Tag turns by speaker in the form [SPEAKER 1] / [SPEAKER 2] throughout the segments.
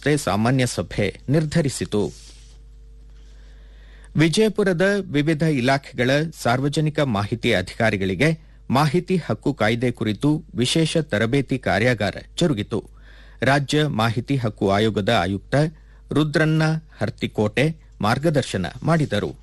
[SPEAKER 1] ಸಂಸ್ಥೆ ಸಾಮಾನ್ಯ ಸಭೆ ನಿರ್ಧರಿಸಿತು ವಿಜಯಪುರದ ವಿವಿಧ ಇಲಾಖೆಗಳ ಸಾರ್ವಜನಿಕ ಮಾಹಿತಿ ಅಧಿಕಾರಿಗಳಿಗೆ ಮಾಹಿತಿ ಹಕ್ಕು ಕಾಯ್ದೆ ಕುರಿತು ವಿಶೇಷ ತರಬೇತಿ ಕಾರ್ಯಾಗಾರ ಜರುಗಿತು ರಾಜ್ಯ ಮಾಹಿತಿ ಹಕ್ಕು ಆಯೋಗದ ಆಯುಕ್ತ ರುದ್ರನ್ನ ಹರ್ತಿಕೋಟೆ ಮಾರ್ಗದರ್ಶನ ಮಾಡಿದರು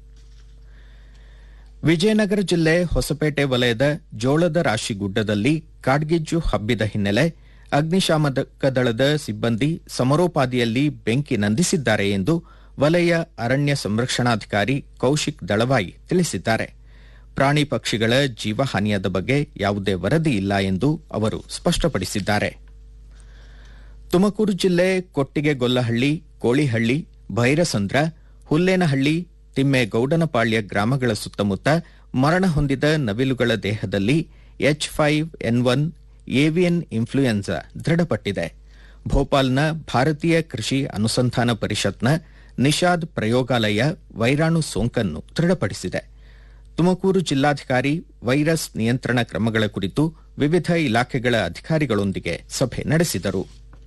[SPEAKER 1] ವಿಜಯನಗರ ಜಿಲ್ಲೆ ಹೊಸಪೇಟೆ ವಲಯದ ಜೋಳದ ರಾಶಿ ಗುಡ್ಡದಲ್ಲಿ ಕಾಡ್ಗಿಜ್ಜು ಹಬ್ಬಿದ ಹಿನ್ನೆಲೆ ಅಗ್ನಿಶಾಮಕ ದಳದ ಸಿಬ್ಬಂದಿ ಸಮರೋಪಾದಿಯಲ್ಲಿ ಬೆಂಕಿ ನಂದಿಸಿದ್ದಾರೆ ಎಂದು ವಲಯ ಅರಣ್ಯ ಸಂರಕ್ಷಣಾಧಿಕಾರಿ ಕೌಶಿಕ್ ದಳವಾಯಿ ತಿಳಿಸಿದ್ದಾರೆ ಪ್ರಾಣಿ ಪಕ್ಷಿಗಳ ಜೀವಹಾನಿಯಾದ ಬಗ್ಗೆ ಯಾವುದೇ ವರದಿ ಇಲ್ಲ ಎಂದು ಅವರು ಸ್ಪಷ್ಟಪಡಿಸಿದ್ದಾರೆ ತುಮಕೂರು ಜಿಲ್ಲೆ ಕೊಟ್ಟಿಗೆಗೊಲ್ಲಹಳ್ಳಿ ಕೋಳಿಹಳ್ಳಿ ಭೈರಸಂದ್ರ ಹುಲ್ಲೇನಹಳ್ಳಿ ತಿಮ್ಮೇಗೌಡನಪಾಳ್ಯ ಗ್ರಾಮಗಳ ಸುತ್ತಮುತ್ತ ಮರಣ ಹೊಂದಿದ ನವಿಲುಗಳ ದೇಹದಲ್ಲಿ H five N one avian influenza ದೃಢಪಟ್ಟಿದೆ ಭೋಪಾಲ್ನ ಭಾರತೀಯ ಕೃಷಿ ಅನುಸಂಧಾನ ಪರಿಷತ್ನ ನಿಷಾದ್ ಪ್ರಯೋಗಾಲಯ ವೈರಾಣು ಸೋಂಕನ್ನು ದೃಢಪಡಿಸಿದೆ ತುಮಕೂರು ಜಿಲ್ಲಾಧಿಕಾರಿ ವೈರಸ್ ನಿಯಂತ್ರಣ ಕ್ರಮಗಳ ಕುರಿತು ವಿವಿಧ ಇಲಾಖೆಗಳ ಅಧಿಕಾರಿಗಳೊಂದಿಗೆ ಸಭೆ ನಡೆಸಿದರು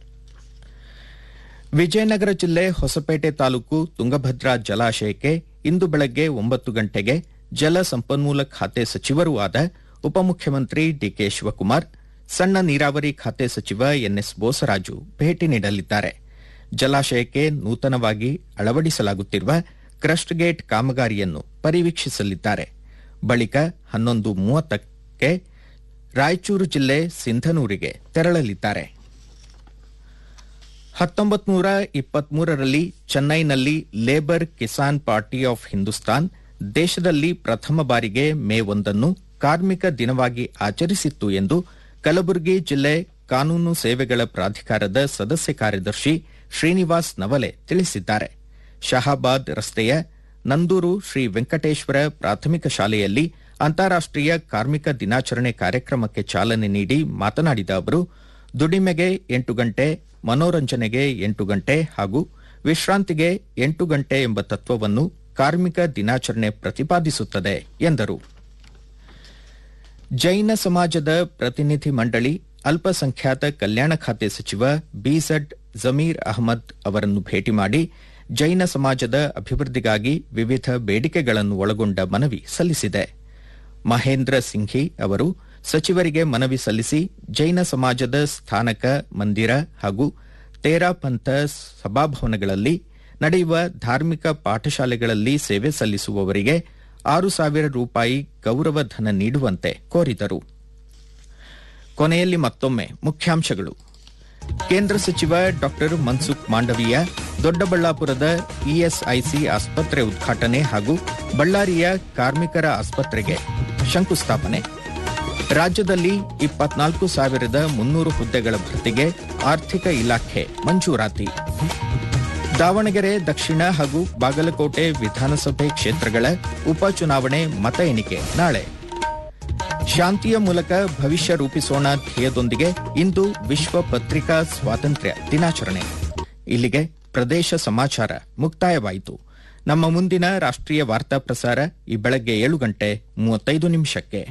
[SPEAKER 1] ವಿಜಯನಗರ ಜಿಲ್ಲೆ ಹೊಸಪೇಟೆ ತಾಲೂಕು ತುಂಗಭದ್ರಾ ಜಲಾಶಯಕ್ಕೆ ಇಂದು ಬೆಳಗ್ಗೆ ಒಂಬತ್ತು ಗಂಟೆಗೆ ಜಲ ಸಂಪನ್ಮೂಲ ಖಾತೆ ಸಚಿವರೂ ಆದ ಉಪಮುಖ್ಯಮಂತ್ರಿ ಡಿಕೆ ಶಿವಕುಮಾರ್ ಸಣ್ಣ ನೀರಾವರಿ ಖಾತೆ ಸಚಿವ ಎನ್ಎಸ್ ಬೋಸರಾಜು ಭೇಟಿ ನೀಡಲಿದ್ದಾರೆ ಜಲಾಶಯಕ್ಕೆ ನೂತನವಾಗಿ ಅಳವಡಿಸಲಾಗುತ್ತಿರುವ ಕ್ರಸ್ಟ್ ಗೇಟ್ ಕಾಮಗಾರಿಯನ್ನು ಪರಿವೀಕ್ಷಿಸಲಿದ್ದಾರೆ ಬಳಿಕ ಹನ್ನೊಂದು ಮೂವತ್ತಕ್ಕೆ ರಾಯಚೂರು ಜಿಲ್ಲೆ ಸಿಂಧನೂರಿಗೆ ತೆರಳಲಿದ್ದಾರೆ ಹತ್ತೊಂಬತ್ತು ನೂರ ಇಪ್ಪತ್ಮೂರರಲ್ಲಿ ಚೆನ್ನೈನಲ್ಲಿ labour Kisan party of Hindustan ದೇಶದಲ್ಲಿ ಪ್ರಥಮ ಬಾರಿಗೆ ಮೇ ಒಂದನ್ನು ಕಾರ್ಮಿಕ ದಿನವಾಗಿ ಆಚರಿಸಿತ್ತು ಎಂದು ಕಲಬುರಗಿ ಜಿಲ್ಲೆ ಕಾನೂನು ಸೇವೆಗಳ ಪ್ರಾಧಿಕಾರದ ಸದಸ್ಯ ಕಾರ್ಯದರ್ಶಿ ಶ್ರೀನಿವಾಸ್ ನವಲೆ ತಿಳಿಸಿದ್ದಾರೆ ಶಹಾಬಾದ್ ರಸ್ತೆಯ ನಂದೂರು ಶ್ರೀ ವೆಂಕಟೇಶ್ವರ ಪ್ರಾಥಮಿಕ ಶಾಲೆಯಲ್ಲಿ ಅಂತಾರಾಷ್ಟೀಯ ಕಾರ್ಮಿಕ ದಿನಾಚರಣೆ ಕಾರ್ಯಕ್ರಮಕ್ಕೆ ಚಾಲನೆ ನೀಡಿ ಮಾತನಾಡಿದ ಅವರು ದುಡಿಮೆಗೆ ಎಂಟು ಗಂಟೆ ಮನೋರಂಜನೆಗೆ ಎಂಟು ಗಂಟೆ ಹಾಗೂ ವಿಶ್ರಾಂತಿಗೆ ಎಂಟು ಗಂಟೆ ಎಂಬ ತತ್ವವನ್ನು ಕಾರ್ಮಿಕ ದಿನಾಚರಣೆ ಪ್ರತಿಪಾದಿಸುತ್ತದೆ ಎಂದರು ಜೈನ ಸಮಾಜದ ಪ್ರತಿನಿಧಿ ಮಂಡಳಿ ಅಲ್ಪಸಂಖ್ಯಾತ ಕಲ್ಯಾಣ ಖಾತೆ ಸಚಿವ ಬಿಝಡ್ ಜಮೀರ್ ಅಹಮದ್ ಅವರನ್ನು ಭೇಟಿ ಮಾಡಿ ಜೈನ ಸಮಾಜದ ಅಭಿವೃದ್ಧಿಗಾಗಿ ವಿವಿಧ ಬೇಡಿಕೆಗಳನ್ನು ಒಳಗೊಂಡ ಮನವಿ ಸಲ್ಲಿಸಿದೆ ಮಹೇಂದ್ರ ಸಿಂಘಿ ಅವರು ಸಚಿವರಿಗೆ ಮನವಿ ಸಲ್ಲಿಸಿ ಜೈನ ಸಮಾಜದ ಸ್ಥಾನಕ ಮಂದಿರ ಹಾಗೂ ತೇರಾ ಪಂಥ ಸಭಾಭವನಗಳಲ್ಲಿ ನಡೆಯುವ ಧಾರ್ಮಿಕ ಪಾಠಶಾಲೆಗಳಲ್ಲಿ ಸೇವೆ ಸಲ್ಲಿಸುವವರಿಗೆ ಆರು ಸಾವಿರ ರೂಪಾಯಿ ಗೌರವ ಧನ ನೀಡುವಂತೆ ಕೋರಿದರು ಕೊನೆಯಲ್ಲಿ ಮತ್ತೊಮ್ಮೆ ಮುಖ್ಯಾಂಶಗಳು ಕೇಂದ್ರ ಸಚಿವ ಡಾ ಮನ್ಸುಖ್ ಮಾಂಡವೀಯ ದೊಡ್ಡಬಳ್ಳಾಪುರದ ಇಎಸ್ಐಸಿ ಆಸ್ಪತ್ರೆ ಉದ್ಘಾಟನೆ ಹಾಗೂ ಬಳ್ಳಾರಿಯ ಕಾರ್ಮಿಕರ ಆಸ್ಪತ್ರೆಗೆ ಶಂಕುಸ್ಥಾಪನೆ ರಾಜ್ಯದಲ್ಲಿ ಇಪ್ಪತ್ನಾಲ್ಕು ಸಾವಿರದ ಮುನ್ನೂರು ಹುದ್ದೆಗಳ ಭರ್ತಿಗೆ ಆರ್ಥಿಕ ಇಲಾಖೆ ಮಂಜೂರಾತಿ ದಾವಣಗೆರೆ ದಕ್ಷಿಣ ಹಾಗೂ ಬಾಗಲಕೋಟೆ ವಿಧಾನಸಭೆ ಕ್ಷೇತ್ರಗಳ ಉಪಚುನಾವಣೆ ಮತ ಎಣಿಕೆ ನಾಳೆ ಶಾಂತಿಯ ಮೂಲಕ ಭವಿಷ್ಯ ರೂಪಿಸೋಣ ಧ್ಯೇಯದೊಂದಿಗೆ ಇಂದು ವಿಶ್ವ ಪತ್ರಿಕಾ ಸ್ವಾತಂತ್ರ್ಯ ದಿನಾಚರಣೆ ಇಲ್ಲಿಗೆ ಪ್ರದೇಶ ಸಮಾಚಾರ ಮುಕ್ತಾಯವಾಯಿತು ನಮ್ಮ ಮುಂದಿನ ರಾಷ್ಟ್ರೀಯ ವಾರ್ತಾ ಪ್ರಸಾರ ಈ ಬೆಳಗ್ಗೆ ಏಳು ಗಂಟೆ ಮೂವತ್ತೈದು ನಿಮಿಷಕ್ಕೆ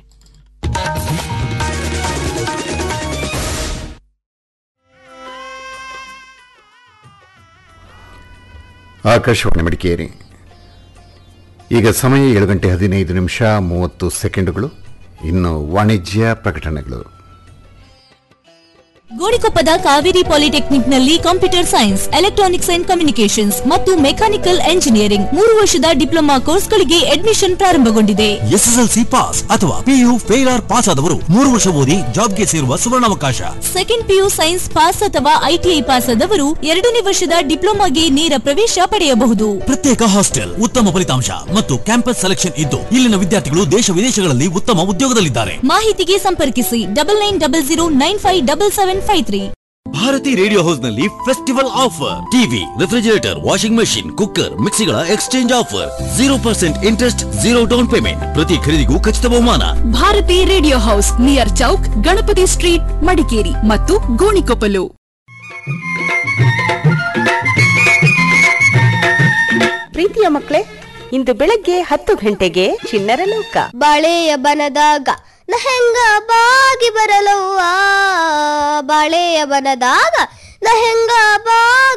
[SPEAKER 2] ಆಕಾಶವಾಣಿ ಮಡಿಕೇರಿ ಈಗ ಸಮಯ ಏಳು ಗಂಟೆ ಹದಿನೈದು ನಿಮಿಷ ಮೂವತ್ತು ಸೆಕೆಂಡುಗಳು ಇನ್ನು ವಾಣಿಜ್ಯ ಪ್ರಕಟಣೆಗಳು
[SPEAKER 3] ಗೋಣಿಕೊಪ್ಪದ ಕಾವೇರಿ ಪಾಲಿಟೆಕ್ನಿಕ್ನಲ್ಲಿ computer science electronics and communications ಮತ್ತು ಮೆಕ್ಯಾನಿಕಲ್ ಎಂಜಿನಿಯರಿಂಗ್ ಮೂರು ವರ್ಷದ ಡಿಪ್ಲೊಮಾ ಕೋರ್ಸ್ಗಳಿಗೆ ಅಡ್ಮಿಷನ್ ಪ್ರಾರಂಭಗೊಂಡಿದೆ
[SPEAKER 4] ಎಸ್ಎಸ್ಎಲ್ಸಿ ಪಾಸ್ ಅಥವಾ ಪಿಯು ಫೇಲ್ ಆರ್ ಪಾಸ್ ಆದವರು ಮೂರು ವರ್ಷ ಓದಿ ಜಾಬ್ಗೆ ಸೇರುವ ಸುವರ್ಣಾವಕಾಶ
[SPEAKER 3] ಸೆಕೆಂಡ್ ಪಿಯು ಸೈನ್ಸ್ ಪಾಸ್ ಅಥವಾ ಐಟಿಐ ಪಾಸ್ ಆದವರು ಎರಡನೇ ವರ್ಷದ ಡಿಪ್ಲೊಮಾಗೆ ನೇರ ಪ್ರವೇಶ ಪಡೆಯಬಹುದು
[SPEAKER 4] ಪ್ರತ್ಯೇಕ ಹಾಸ್ಟೆಲ್ ಉತ್ತಮ ಫಲಿತಾಂಶ ಮತ್ತು ಕ್ಯಾಂಪಸ್ ಸೆಲೆಕ್ಷನ್ ಇದ್ದು ಇಲ್ಲಿನ ವಿದ್ಯಾರ್ಥಿಗಳು ದೇಶ ವಿದೇಶಗಳಲ್ಲಿ ಉತ್ತಮ ಉದ್ಯೋಗದಲ್ಲಿದ್ದಾರೆ
[SPEAKER 3] ಮಾಹಿತಿಗೆ ಸಂಪರ್ಕಿಸಿ double nine double zero nine five double seven five three
[SPEAKER 4] Bharathi radio house ನಲ್ಲಿ festival offer TV refrigerator washing machine cooker ಮಿಕ್ಸಿಗಳ exchange offer zero percent interest zero down payment ಪ್ರತಿ ಖರೀದಿಗೂ ಖಚಿತ ಬಹುಮಾನ
[SPEAKER 5] Bharathi radio house near Chowk Ganapathi street Madikeri ಮತ್ತು ಗೋಣಿಕೊಪ್ಪಲು
[SPEAKER 6] ಪ್ರೀತಿಯ ಮಕ್ಕಳೇ ಇಂದು ಬೆಳಗ್ಗೆ ಹತ್ತು ಗಂಟೆಗೆ ಚಿಣ್ಣರ ಲೋಕ
[SPEAKER 7] ಬಾಳೆಯ ಬನದಾಗ ನಹೆಂಗ ಬಾಗಿ ಬರಲವ್ವ ಬಾಳೆಯ ಬನದಾಗ ನಹೆಂಗ ಬಾಗಿ